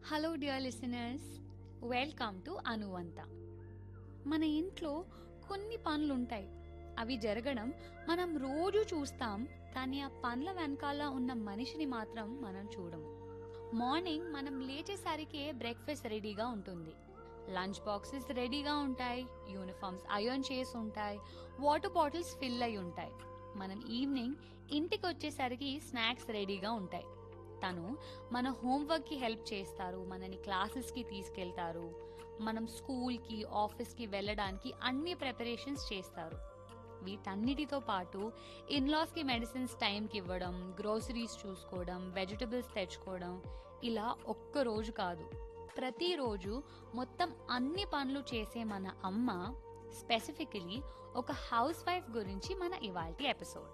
hello dear listeners welcome to అనువంత మన ఇంట్లో కొన్ని పనులు ఉంటాయి అవి జరగడం మనం రోజు చూస్తాం కానీ ఆ పనుల వెనకాల ఉన్న మనిషిని మాత్రం మనం చూడము మార్నింగ్ మనం లేచేసరికి బ్రేక్ఫాస్ట్ రెడీగా ఉంటుంది లంచ్ బాక్సెస్ రెడీగా ఉంటాయి యూనిఫామ్స్ అయర్న్ చేసి ఉంటాయి వాటర్ బాటిల్స్ ఫిల్ అయి ఉంటాయి మనం ఈవినింగ్ ఇంటికి వచ్చేసరికి స్నాక్స్ రెడీగా ఉంటాయి తను మన హోంవర్క్కి హెల్ప్ చేస్తారు మనని క్లాసెస్కి తీసుకెళ్తారు మనం స్కూల్కి ఆఫీస్కి వెళ్ళడానికి అన్ని ప్రిపరేషన్స్ చేస్తారు వీటన్నిటితో పాటు ఇన్లాస్కి మెడిసిన్స్ టైంకి ఇవ్వడం గ్రోసరీస్ చూసుకోవడం వెజిటబుల్స్ తెచ్చుకోవడం ఇలా ఒక్క రోజు కాదు ప్రతిరోజు మొత్తం అన్ని పనులు చేసే మన అమ్మ స్పెసిఫికలీ ఒక హౌస్ వైఫ్ గురించి మన ఇవాల్టి ఎపిసోడ్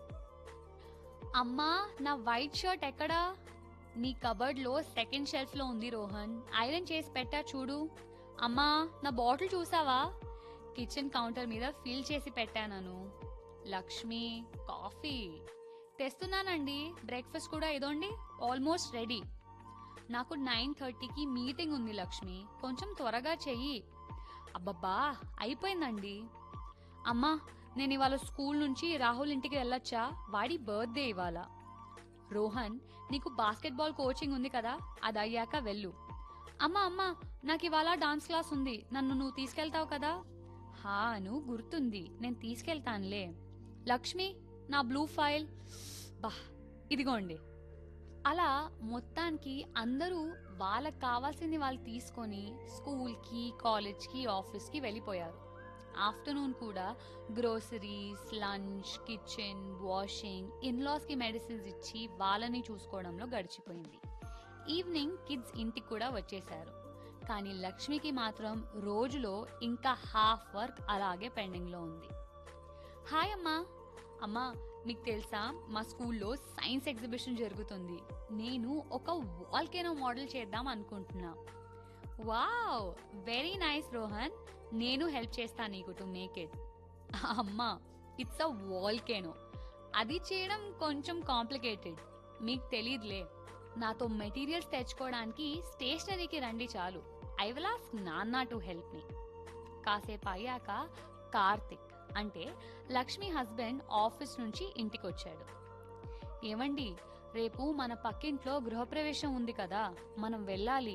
అమ్మా నా వైట్ షర్ట్ ఎక్కడా నీ కబర్డ్ లో సెకండ్ షెల్ఫ్ లో ఉంది రోహన్ ఐరన్ చేసి పెట్టా చూడు అమ్మా నా బాటిల్ చూసావా కిచెన్ కౌంటర్ మీద ఫిల్ చేసి పెట్టాను లక్ష్మి కాఫీ తెస్తున్నానండి బ్రేక్ఫాస్ట్ కూడా ఇదోండి ఆల్మోస్ట్ రెడీ నాకు నైన్ థర్టీకి మీటింగ్ ఉంది లక్ష్మి కొంచెం త్వరగా చెయ్యి అబ్బబ్బా అయిపోయిందండి అమ్మా నేను ఇవాళ స్కూల్ నుంచి రాహుల్ ఇంటికి వెళ్ళొచ్చా వాడి బర్త్డే ఇవాళ రోహన్ నీకు బాస్కెట్బాల్ కోచింగ్ ఉంది కదా అది అయ్యాక వెళ్ళు అమ్మా అమ్మా నాకు ఇవాళ డాన్స్ క్లాస్ ఉంది నన్ను నువ్వు తీసుకెళ్తావు కదా హాను గుర్తుంది నేను తీసుకెళ్తానులే లక్ష్మి నా బ్లూ ఫైల్ బా ఇదిగోండి అలా మొత్తానికి అందరూ వాళ్ళకి కావాల్సింది వాళ్ళు తీసుకొని స్కూల్కి కాలేజ్కి ఆఫీస్కి వెళ్ళిపోయారు ఆఫ్టర్నూన్ కూడా గ్రోసరీస్ లంచ్ కిచెన్ వాషింగ్ ఇన్లాస్కి మెడిసిన్స్ ఇచ్చి వాళ్ళని చూసుకోవడంలో గడిచిపోయింది ఈవినింగ్ కిడ్స్ ఇంటికి కూడా వచ్చేశారు కానీ లక్ష్మికి మాత్రం రోజులో ఇంకా హాఫ్ వర్క్ అలాగే పెండింగ్లో ఉంది హాయ్ అమ్మా అమ్మా మీకు తెలుసా మా స్కూల్లో సైన్స్ ఎగ్జిబిషన్ జరుగుతుంది నేను ఒక వాల్కెనో మోడల్ చేద్దాం అనుకుంటున్నా వావ్ వెరీ నైస్ రోహన్ నేను హెల్ప్ చేస్తాను నీకు టు మేక్ ఇట్ అమ్మా ఇట్స్ అ వాల్కెనో అది చేయడం కొంచెం కాంప్లికేటెడ్ మీకు తెలియదులే నాతో మెటీరియల్స్ తెచ్చుకోవడానికి స్టేషనరీకి రండి చాలు ఐ విల్ ఆస్క్ నాన్న టు హెల్ప్ మీ కాసేపు అయ్యాక కార్తిక్ అంటే లక్ష్మి హస్బెండ్ ఆఫీస్ నుంచి ఇంటికి వచ్చాడు ఏమండి రేపు మన పక్కింట్లో గృహప్రవేశం ఉంది కదా మనం వెళ్ళాలి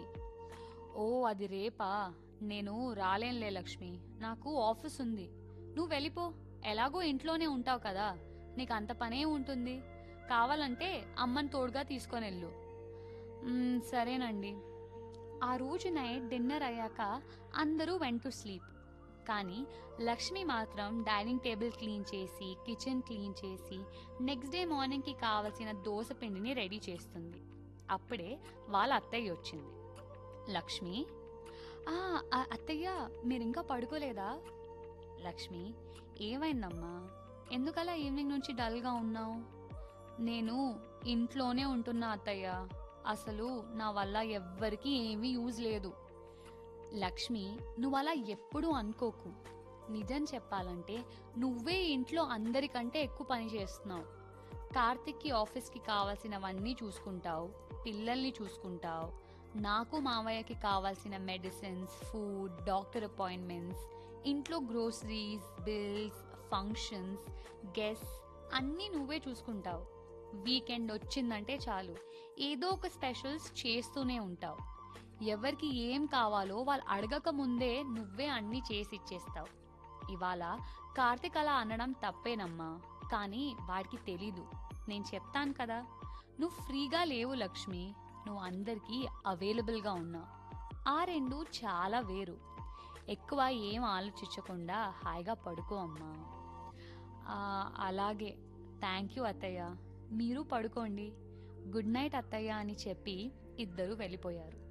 ఓ అది రేపా నేను రాలేనులే లక్ష్మి నాకు ఆఫీస్ ఉంది నువ్వు వెళ్ళిపో ఎలాగో ఇంట్లోనే ఉంటావు కదా నీకు అంత పనే ఉంటుంది కావాలంటే అమ్మని తోడుగా తీసుకొని వెళ్ళు "మ్మ్, సరేనండి ఆ రోజు నైట్ డిన్నర్ అయ్యాక అందరూ వెంట్ టు స్లీప్ కానీ లక్ష్మి మాత్రం డైనింగ్ టేబుల్ క్లీన్ చేసి కిచెన్ క్లీన్ చేసి నెక్స్ట్ డే మార్నింగ్కి కావలసిన దోశ పిండిని రెడీ చేస్తుంది అప్పుడే వాళ్ళ అత్తయ్య వచ్చింది లక్ష్మి "ఆ, ఆ, అత్తయ్య మీరు ఇంకా పడుకోలేదా లక్ష్మి ఏమైందమ్మా ఎందుకలా ఈవినింగ్ నుంచి డల్గా ఉన్నావు నేను ఇంట్లోనే ఉంటున్నా అత్తయ్య అసలు నా వల్ల ఎవ్వరికీ ఏమీ యూజ్ లేదు లక్ష్మి నువ్వు అలా ఎప్పుడూ అనుకోకు నిజం చెప్పాలంటే నువ్వే ఇంట్లో అందరికంటే ఎక్కువ పని చేస్తున్నావు కార్తిక్కి ఆఫీస్కి కావాల్సినవన్నీ చూసుకుంటావు పిల్లల్ని చూసుకుంటావు నాకు మావయ్యకి కావాల్సిన మెడిసిన్స్ ఫుడ్ డాక్టర్ అపాయింట్మెంట్స్ ఇంట్లో గ్రోసరీస్ బిల్స్ ఫంక్షన్స్ గెస్ట్ అన్నీ నువ్వే చూసుకుంటావు వీకెండ్ వచ్చిందంటే చాలు ఏదో ఒక స్పెషల్స్ చేస్తూనే ఉంటావు ఎవరికి ఏం కావాలో వాళ్ళు అడగక ముందే నువ్వే అన్నీ చేసి ఇచ్చేస్తావు ఇవాళ కార్తిక్ అలా అనడం తప్పేనమ్మా కానీ వాడికి తెలీదు నేను చెప్తాను కదా నువ్వు ఫ్రీగా లేవు లక్ష్మి నువ్వు అందరికీ అవైలబుల్గా ఉన్నావు ఆ రెండు చాలా వేరు ఎక్కువ ఏం ఆలోచించకుండా హాయిగా పడుకో అమ్మా "ఆ, అలాగే థ్యాంక్ యూ అత్తయ్య మీరు పడుకోండి గుడ్ నైట్ అత్తయ్య అని చెప్పి ఇద్దరు వెళ్ళిపోయారు